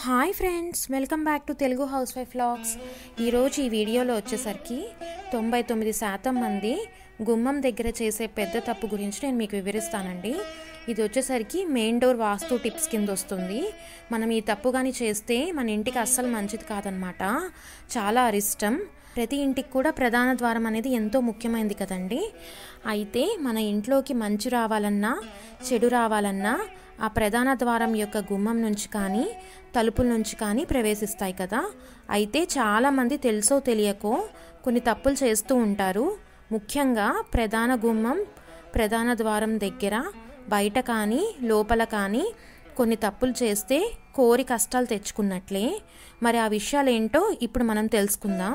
hi friends welcome back to Telugu house wife vlogs ఈరోజు ఈ వీడియోలో వచ్చేసరికి తొంభై తొమ్మిది శాతం మంది గుమ్మం దగ్గర చేసే పెద్ద తప్పు గురించి నేను మీకు వివరిస్తానండి ఇది వచ్చేసరికి మెయిన్ డోర్ వాస్తు టిప్స్ కింద వస్తుంది మనం ఈ తప్పు కానీ చేస్తే మన ఇంటికి అస్సలు మంచిది కాదనమాట చాలా అరిష్టం ప్రతి ఇంటికి కూడా ప్రధాన ద్వారం అనేది ఎంతో ముఖ్యమైనది కదండి అయితే మన ఇంట్లోకి మంచి రావాలన్నా చెడు రావాలన్నా ఆ ప్రధాన ద్వారం యొక్క గుమ్మం నుంచి కానీ తలుపుల నుంచి కానీ ప్రవేశిస్తాయి కదా అయితే చాలామంది తెలుసో తెలియకో కొన్ని తప్పులు చేస్తూ ఉంటారు ముఖ్యంగా ప్రధాన గుమ్మం ప్రధాన ద్వారం దగ్గర బయట కానీ లోపల కానీ కొన్ని తప్పులు చేస్తే కోరి కష్టాలు తెచ్చుకున్నట్లే మరి ఆ విషయాలు ఏంటో ఇప్పుడు మనం తెలుసుకుందాం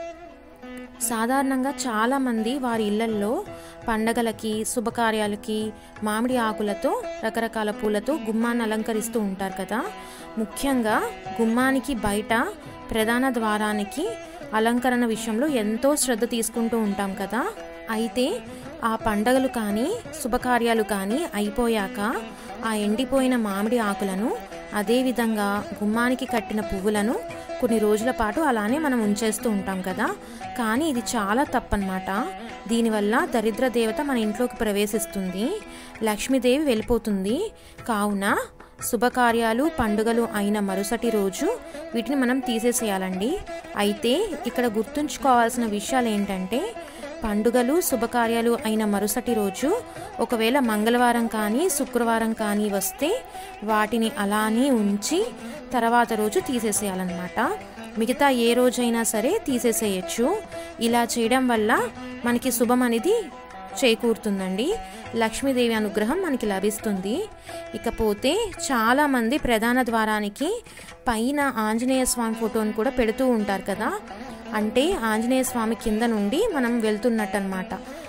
సాధారణంగా చాలామంది వారి ఇళ్లల్లో పండగలకి శుభకార్యాలకి మామిడి ఆకులతో రకరకాల పూలతో గుమ్మాన్ని అలంకరిస్తూ ఉంటారు కదా ముఖ్యంగా గుమ్మానికి బయట ప్రధాన ద్వారానికి అలంకరణ విషయంలో ఎంతో శ్రద్ధ తీసుకుంటూ ఉంటాం కదా అయితే ఆ పండగలు కానీ శుభకార్యాలు కానీ అయిపోయాక ఆ ఎండిపోయిన మామిడి ఆకులను అదేవిధంగా గుమ్మానికి కట్టిన పువ్వులను కొన్ని రోజుల పాటు అలానే మనం ఉంచేస్తూ ఉంటాం కదా కానీ ఇది చాలా తప్పనమాట దీనివల్ల దరిద్ర దేవత మన ఇంట్లోకి ప్రవేశిస్తుంది లక్ష్మీదేవి వెళ్ళిపోతుంది కావున శుభకార్యాలు పండుగలు అయిన మరుసటి రోజు వీటిని మనం తీసేసేయాలండి అయితే ఇక్కడ గుర్తుంచుకోవాల్సిన విషయాలు ఏంటంటే పండుగలు శుభకార్యాలు అయిన మరుసటి రోజు ఒకవేళ మంగళవారం కానీ శుక్రవారం కానీ వస్తే వాటిని అలానే ఉంచి తర్వాత రోజు తీసేసేయాలన్నమాట మిగతా ఏ రోజైనా సరే తీసేసేయచ్చు ఇలా చేయడం వల్ల మనకి శుభం అనేది చేకూరుతుందండి లక్ష్మీదేవి అనుగ్రహం మనకి లభిస్తుంది ఇకపోతే చాలామంది ప్రధాన ద్వారానికి పైన ఆంజనేయ స్వామి ఫోటోని కూడా పెడుతూ ఉంటారు కదా అంటే ఆంజనేయ స్వామి కింద నుండి మనం వెళ్తున్నట్టు అనమాట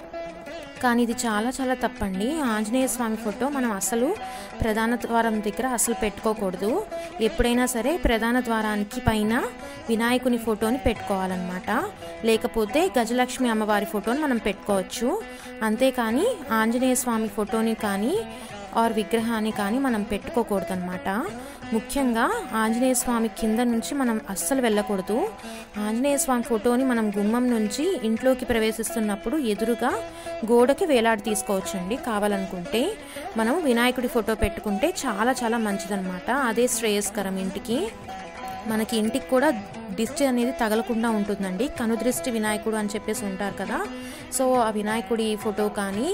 కానీ ఇది చాలా చాలా తప్పండి ఆంజనేయ స్వామి ఫోటో మనం అసలు ప్రధాన ద్వారం దగ్గర అసలు పెట్టుకోకూడదు ఎప్పుడైనా సరే ప్రధాన ద్వారానికి పైన వినాయకుని ఫోటోని పెట్టుకోవాలన్నమాట లేకపోతే గజలక్ష్మి అమ్మవారి ఫోటోని మనం పెట్టుకోవచ్చు అంతేకాని ఆంజనేయ స్వామి ఫోటోని కానీ ఆర్ విగ్రహాన్ని కానీ మనం పెట్టుకోకూడదు అనమాట ముఖ్యంగా ఆంజనేయ స్వామి కింద నుంచి మనం అస్సలు వెళ్ళకూడదు ఆంజనేయ స్వామి ఫోటోని మనం గుమ్మం నుంచి ఇంట్లోకి ప్రవేశిస్తున్నప్పుడు ఎదురుగా గోడకి వేలాడి తీసుకోవచ్చండి కావాలనుకుంటే మనం వినాయకుడి ఫోటో పెట్టుకుంటే చాలా చాలా మంచిదన్నమాట అదే శ్రేయస్కరం ఇంటికి మనకి ఇంటికి కూడా దిష్టి అనేది తగలకుండా ఉంటుందండి కనుదృష్టి వినాయకుడు అని చెప్పేసి ఉంటారు కదా సో ఆ వినాయకుడి ఫోటో కానీ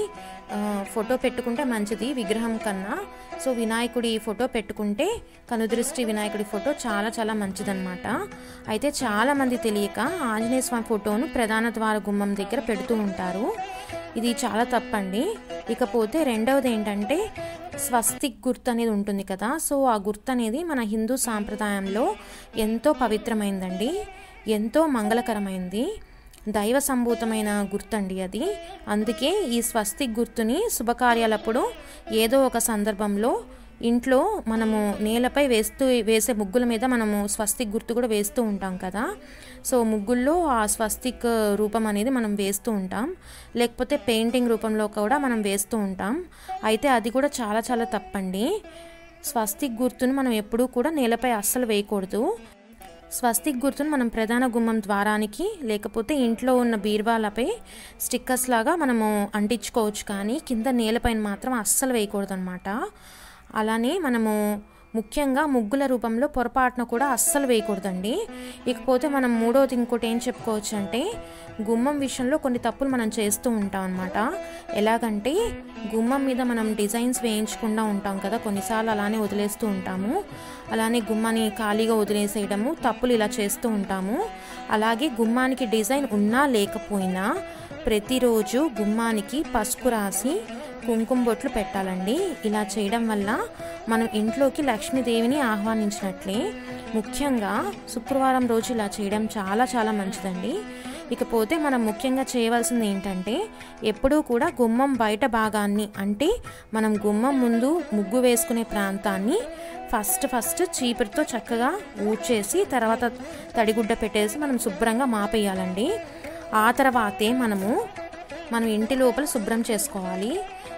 ఫోటో పెట్టుకుంటే మంచిది విగ్రహం కన్నా సో వినాయకుడి ఫోటో పెట్టుకుంటే కనుదృష్టి వినాయకుడి ఫోటో చాలా చాలా మంచిదన్నమాట అయితే చాలామంది తెలియక ఆంజనేయ స్వామి ఫోటోను ప్రధాన ద్వార గుమ్మం దగ్గర పెడుతూ ఉంటారు ఇది చాలా తప్పండి ఇకపోతే రెండవది ఏంటంటే స్వస్తిక్ గుర్తు అనేది ఉంటుంది కదా సో ఆ గుర్తు అనేది మన హిందూ సాంప్రదాయంలో ఎంతో పవిత్రమైందండి ఎంతో మంగళకరమైంది దైవ సంభూతమైన గుర్తండి అది అందుకే ఈ స్వస్తిక్ గుర్తుని శుభకార్యాలప్పుడు ఏదో ఒక సందర్భంలో ఇంట్లో మనము నేలపై వేస్తూ వేసే ముగ్గుల మీద మనము స్వస్తిక్ గుర్తు కూడా వేస్తూ ఉంటాం కదా సో ముగ్గుల్లో ఆ స్వస్తిక్ రూపం అనేది మనం వేస్తూ ఉంటాం లేకపోతే పెయింటింగ్ రూపంలో కూడా మనం వేస్తూ ఉంటాం అయితే అది కూడా చాలా చాలా తప్పండి స్వస్తిక్ గుర్తును మనం ఎప్పుడూ కూడా నేలపై అస్సలు వేయకూడదు స్వస్తిక్ గుర్తును మనం ప్రధాన గుమ్మం ద్వారానికి లేకపోతే ఇంట్లో ఉన్న బీర్వాలపై స్టిక్కర్స్ లాగా మనము అంటించుకోవచ్చు కానీ కింద నేలపైన మాత్రం అస్సలు వేయకూడదు అనమాట అలానే మనము ముఖ్యంగా ముగ్గుల రూపంలో పొరపాటున కూడా అస్సలు వేయకూడదండి ఇకపోతే మనం మూడోది ఇంకోటి ఏం చెప్పుకోవచ్చు అంటే గుమ్మం విషయంలో కొన్ని తప్పులు మనం చేస్తూ ఉంటాం అనమాట ఎలాగంటే గుమ్మం మీద మనం డిజైన్స్ వేయించకుండా ఉంటాం కదా కొన్నిసార్లు అలానే వదిలేస్తూ ఉంటాము అలానే గుమ్మాన్ని ఖాళీగా వదిలేసేయడము తప్పులు ఇలా చేస్తూ ఉంటాము అలాగే గుమ్మానికి డిజైన్ ఉన్నా లేకపోయినా ప్రతిరోజు గుమ్మానికి పసుపు రాసి కుంకుమ బొట్లు పెట్టాలండి ఇలా చేయడం వల్ల మనం ఇంట్లోకి లక్ష్మీదేవిని ఆహ్వానించినట్లే ముఖ్యంగా శుక్రవారం రోజు ఇలా చేయడం చాలా చాలా మంచిదండి ఇకపోతే మనం ముఖ్యంగా చేయవలసింది ఏంటంటే ఎప్పుడూ కూడా గుమ్మం బయట భాగాన్ని అంటే మనం గుమ్మం ముందు ముగ్గు వేసుకునే ప్రాంతాన్ని ఫస్ట్ ఫస్ట్ చీపురుతో చక్కగా ఊడ్చేసి తర్వాత తడిగుడ్డ పెట్టేసి మనం శుభ్రంగా మాపేయాలండి ఆ తర్వాతే మనము మనం ఇంటి లోపల శుభ్రం చేసుకోవాలి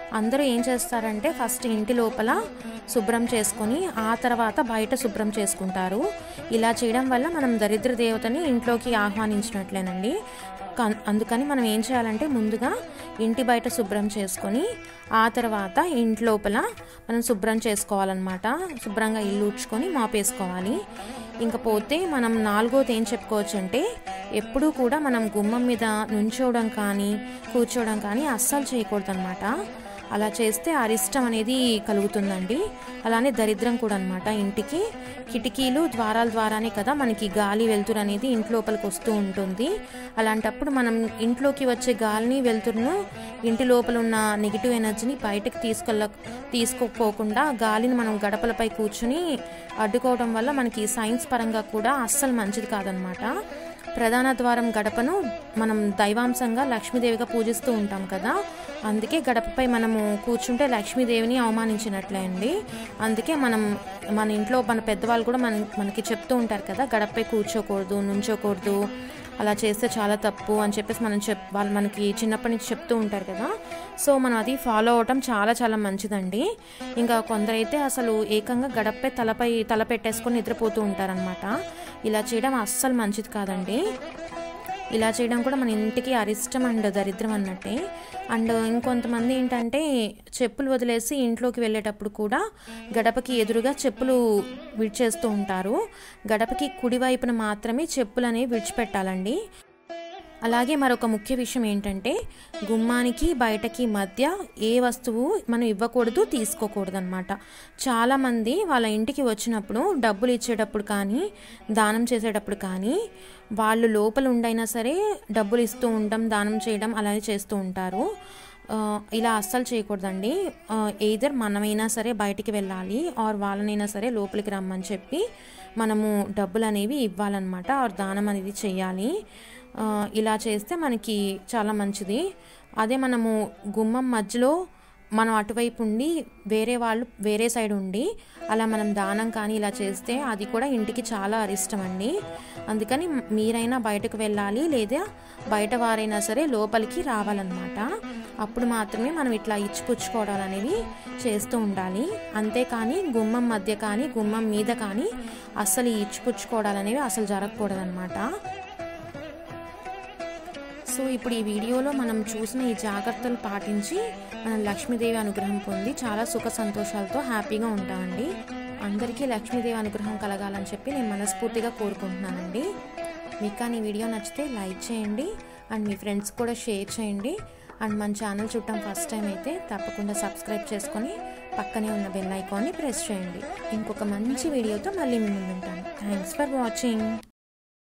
అందరూ ఏం చేస్తారంటే ఫస్ట్ ఇంటి లోపల శుభ్రం చేసుకొని ఆ తర్వాత బయట శుభ్రం చేసుకుంటారు ఇలా చేయడం వల్ల మనం దరిద్ర దేవతని ఇంట్లోకి ఆహ్వానించినట్లేనండి కన్- అందుకని మనం ఏం చేయాలంటే ముందుగా ఇంటి బయట శుభ్రం చేసుకొని ఆ తర్వాత ఇంటి లోపల మనం శుభ్రం చేసుకోవాలన్నమాట శుభ్రంగా ఇల్లు ఉడ్చుకొని మాపేసుకోవాలి ఇంకా పోతే మనం నాలుగోది ఏం చెప్పుకోవచ్చు అంటే ఎప్పుడూ కూడా మనం గుమ్మం మీద నుంచోవడం కానీ కూర్చోవడం కానీ అస్సలు చేయకూడదు అలా చేస్తే అరిష్టం అనేది కలుగుతుందండి అలానే దరిద్రం కూడా అనమాట ఇంటికి కిటికీలు ద్వారాల ద్వారానే కదా మనకి గాలి వెలుతురు అనేది ఇంటి లోపలికి వస్తూ ఉంటుంది అలాంటప్పుడు మనం ఇంట్లోకి వచ్చే గాలిని వెలుతురును ఇంటి లోపల ఉన్న నెగిటివ్ ఎనర్జీని బయటకు తీసుకెళ్ళ తీసుకోపోకుండా గాలిని మనం గడపలపై కూర్చుని అడ్డుకోవడం వల్ల మనకి సైన్స్ పరంగా కూడా అస్సలు మంచిది కాదనమాట ప్రధాన ద్వారం గడపను మనం దైవాంశంగా లక్ష్మీదేవిగా పూజిస్తూ ఉంటాం కదా అందుకే గడపపై మనము కూర్చుంటే లక్ష్మీదేవిని అవమానించినట్లే అండి అందుకే మనం మన ఇంట్లో మన పెద్దవాళ్ళు కూడా మన మనకి చెప్తూ ఉంటారు కదా గడపపై కూర్చోకూడదు నుంచోకూడదు అలా చేస్తే చాలా తప్పు అని చెప్పేసి మనం చెప్ వాళ్ళు మనకి చిన్నప్పటి నుంచి చెప్తూ ఉంటారు కదా సో మనం అది ఫాలో అవటం చాలా చాలా మంచిదండి ఇంకా కొందరైతే అసలు ఏకంగా గడపపై తలపై తల పెట్టేసుకొని నిద్రపోతూ ఉంటారనమాట ఇలా చేయడం అస్సలు మంచిది కాదండి ఇలా చేయడం కూడా మన ఇంటికి అరిష్టం అండ్ దరిద్రం అన్నట్టే అండ్ ఇంకొంతమంది ఏంటంటే చెప్పులు వదిలేసి ఇంట్లోకి వెళ్ళేటప్పుడు కూడా గడపకి ఎదురుగా చెప్పులు విడిచేస్తూ ఉంటారు గడపకి కుడివైపున మాత్రమే చెప్పులు అనేవి విడిచిపెట్టాలండి అలాగే మరొక ముఖ్య విషయం ఏంటంటే గుమ్మానికి బయటకి మధ్య ఏ వస్తువు మనం ఇవ్వకూడదు తీసుకోకూడదు అనమాట చాలామంది వాళ్ళ ఇంటికి వచ్చినప్పుడు డబ్బులు ఇచ్చేటప్పుడు కానీ దానం చేసేటప్పుడు కానీ వాళ్ళు లోపల ఉండైనా సరే డబ్బులు ఇస్తూ ఉండడం దానం చేయడం అలాగే చేస్తూ ఉంటారు ఆ, ఇలా అస్సలు చేయకూడదండి ఎయిదర్ మనమైనా సరే బయటికి వెళ్ళాలి ఆర్ వాళ్ళనైనా సరే లోపలికి రమ్మని చెప్పి మనము డబ్బులు అనేవి ఇవ్వాలన్నమాట ఆర్ దానం అనేది చేయాలి ఆ, ఇలా చేస్తే మనకి చాలా మంచిది అదే మనము గుమ్మం మధ్యలో మనం అటువైపు ఉండి వేరే వాళ్ళు వేరే సైడ్ ఉండి అలా మనం దానం కానీ ఇలా చేస్తే అది కూడా ఇంటికి చాలా అరిష్టం అండి అందుకని మీరైనా బయటకు వెళ్ళాలి లేదా బయట వారైనా సరే లోపలికి రావాలన్నమాట అప్పుడు మాత్రమే మనం ఇట్లా ఇచ్చిపుచ్చుకోవడాలు అనేవి చేస్తూ ఉండాలి అంతేకాని గుమ్మం మధ్య కానీ గుమ్మం మీద కానీ అస్సలు ఈ ఇచ్చిపుచ్చుకోవడాలు అనేవి అసలు జరగకూడదన్నమాట సో ఇప్పుడు ఈ వీడియోలో మనం చూసిన ఈ జాగ్రత్తలు పాటించి మనం లక్ష్మీదేవి అనుగ్రహం పొంది చాలా సుఖ సంతోషాలతో హ్యాపీగా ఉంటామండి అందరికీ లక్ష్మీదేవి అనుగ్రహం కలగాలని చెప్పి నేను మనస్ఫూర్తిగా కోరుకుంటున్నానండి మీకు కానీ ఈ వీడియో నచ్చితే లైక్ చేయండి అండ్ మీ ఫ్రెండ్స్ కూడా షేర్ చేయండి అండ్ మన ఛానల్ చుట్టం ఫస్ట్ టైం అయితే తప్పకుండా సబ్స్క్రైబ్ చేసుకొని పక్కనే ఉన్న బెల్ ఐకాన్ని ప్రెస్ చేయండి ఇంకొక మంచి వీడియోతో మళ్ళీ మీ ముందుంటాను థ్యాంక్స్ ఫర్ వాచింగ్